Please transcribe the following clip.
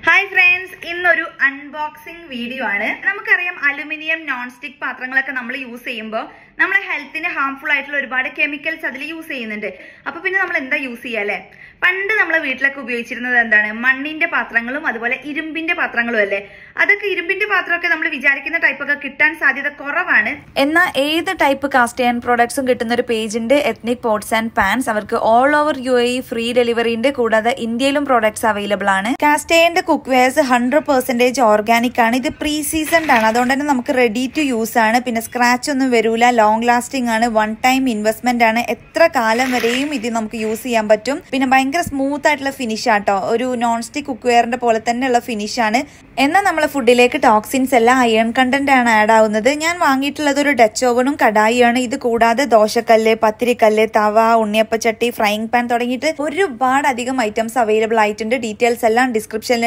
hi friends ഇന്നൊരു unboxing video ആണ് നമുക്കറിയാം അലുമിനിയം നോൺ സ്റ്റിക് പാത്രങ്ങളൊക്കെ നമ്മൾ യൂസ് ചെയ്യുമ്പോൾ നമ്മളെ ഹെൽത്തിന് ഹാംഫുൾ ആയിട്ടുള്ള ഒരുപാട് കെമിക്കൽസ് അതിൽ യൂസ് ചെയ്യുന്നുണ്ട് അപ്പൊ പിന്നെ നമ്മൾ എന്താ യൂസ് ചെയ്യുക അല്ലേ പണ്ട് നമ്മളെ വീട്ടിലൊക്കെ ഉപയോഗിച്ചിരുന്നത് എന്താണ് മണ്ണിന്റെ പാത്രങ്ങളും അതുപോലെ ഇരുമ്പിന്റെ പാത്രങ്ങളും അല്ലേ അതൊക്കെ ഇരുമ്പിന്റെ പാത്രമൊക്കെ നമ്മൾ വിചാരിക്കുന്ന ടൈപ്പൊക്കെ കിട്ടാൻ സാധ്യത കുറവാണ് എന്നാൽ ഏത് ടൈപ്പ് കാസ്റ്റ് ആൻഡ് പ്രോഡക്ട്സും കിട്ടുന്ന ഒരു പേജിന്റെ എത്നിക് പോട്ട്സ് ആൻഡ് പാൻസ് അവർക്ക് all over U A free delivery ഉണ്ട് കൂടാതെ ഇന്ത്യയിലും പ്രോഡക്ട്സ് അവൈലബിൾ ആണ് കാസ്റ്റേന്റെ cook wares hundred percentage organic ആണ് ഇത് പ്രീ സീസൺഡ് ആണ് അതുകൊണ്ട് തന്നെ നമുക്ക് റെഡി ടു യൂസ് ആണ് പിന്നെ സ്ക്രാച്ച് ഒന്നും വരൂല ലോങ് ലാസ്റ്റിംഗ് ആണ് വൺ ടൈം ഇൻവെസ്റ്റ്മെന്റ് ആണ് എത്ര കാലം വരെയും ഇത് നമുക്ക് യൂസ് ചെയ്യാൻ പറ്റും പിന്നെ ഭയങ്കര സ്മൂത്ത് ആയിട്ടുള്ള ഫിനിഷ് ആട്ടോ ഒരു നോൺ സ്റ്റിക് കുക്ക് വെയറിന്റെ പോലെ തന്നെയുള്ള ഫിനിഷ് ആണ് എന്നാൽ നമ്മളെ ഫുഡിലേക്ക് ടോക്സിൻസ് എല്ലാം അയൺ കണ്ടന്റ് ആണ് ആഡ് ആവുന്നത് ഞാൻ വാങ്ങിയിട്ടുള്ളത് ഒരു ഡച്ച് ഓവനും കടായിയാണ് ഇത് കൂടാതെ ദോശക്കല്ല് പത്തിരിക്കല്ല് തവ ഉണ്ണിയപ്പച്ചട്ടി ഫ്രൈങ് പാൻ തുടങ്ങിയിട്ട് ഒരുപാട് അധികം ഐറ്റംസ് അവൈലബിൾ ആയിട്ടുണ്ട് ഡീറ്റെയിൽസ് എല്ലാം ഡിസ്ക്രിപ്ഷനിൽ